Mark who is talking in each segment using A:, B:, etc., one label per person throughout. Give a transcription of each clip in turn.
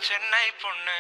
A: சென்னை பொண்ணு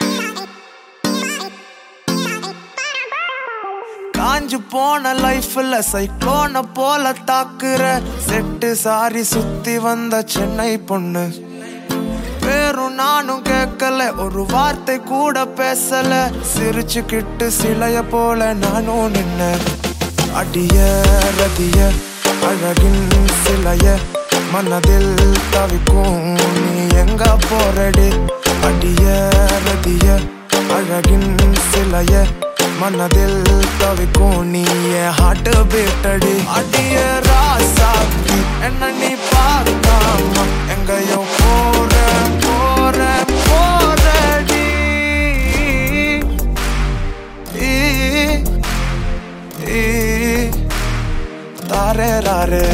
B: காஞ்சு போன லைஃப்ல சைக்ளோன போல தாக்குற செட்டு சாரி சுத்தி வந்த சென்னை பொண்ணு பேரும் நானும் கேட்கல ஒரு வார்த்தை கூட பேசல சிரிச்சுக்கிட்டு சிலைய போல நானும் நின்ன அடிய ரதிய அழகின் சிலைய மனதில் தவிக்கும் நீ எங்க போறடி அடிய ரதிய அழகின் சிலைய மனதில் தவிக்கும் நீ என் ஹார்ட் பீட்டடி அடிய ராசாத்தி என்ன நீ பார்க்காம எங்கேயோ போற போற போறடி ஈ, ஈ, தாரே ராரே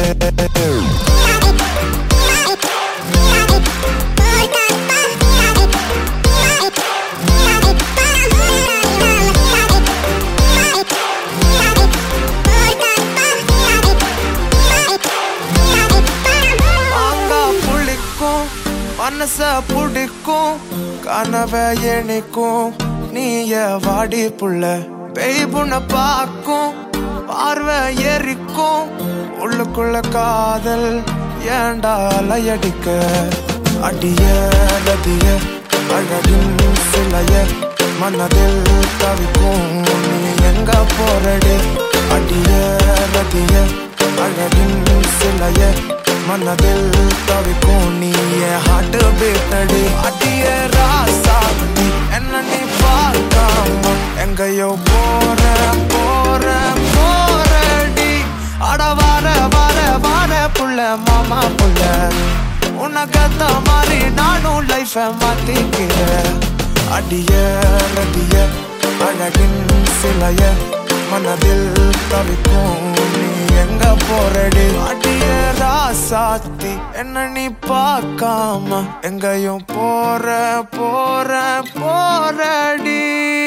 B: மாங்கா புளிக்கும் மனச பிடிக்கும் கனவை இணைக்கும் நீய வாடி புள்ள பெய்புன பார்க்கும் பார்வை எரிக்கும் உள்ளுக்குள்ள காதல் ஏண்டா அலையடிக்க அடிய ரதிய அழகின் சிலைய மனதில் தவிக்கும் நீ எங்க போறடி அடிய ரதிய அழகின் சிலைய மனதில் தவிக்கும் நீ ஹார்ட் பீட்டடி அடிய ராசாத்தி என்ன நீ பார்க்காம எங்கேயோ போற போற போறடி அட வார வார வார புள்ள மாமா புள்ள உனக்கத்த மாதிரி நானும் லைஃப மாத்திக்கிறேன் அடிய ரதிய அழகின் சிலைய மனதில் தவிக்கும் நீ எங்க போறடி அடிய ராசாத்தி என்ன நீ பார்க்காம எங்கேயும் போற போற போறடி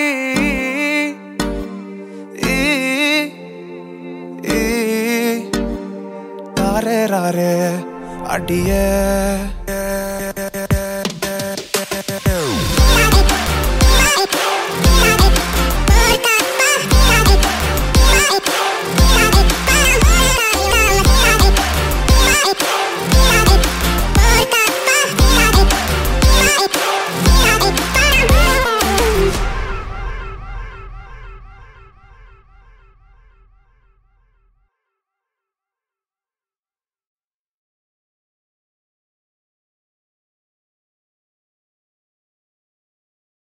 B: ஈ, ஈ, தாரே ராரே அடிய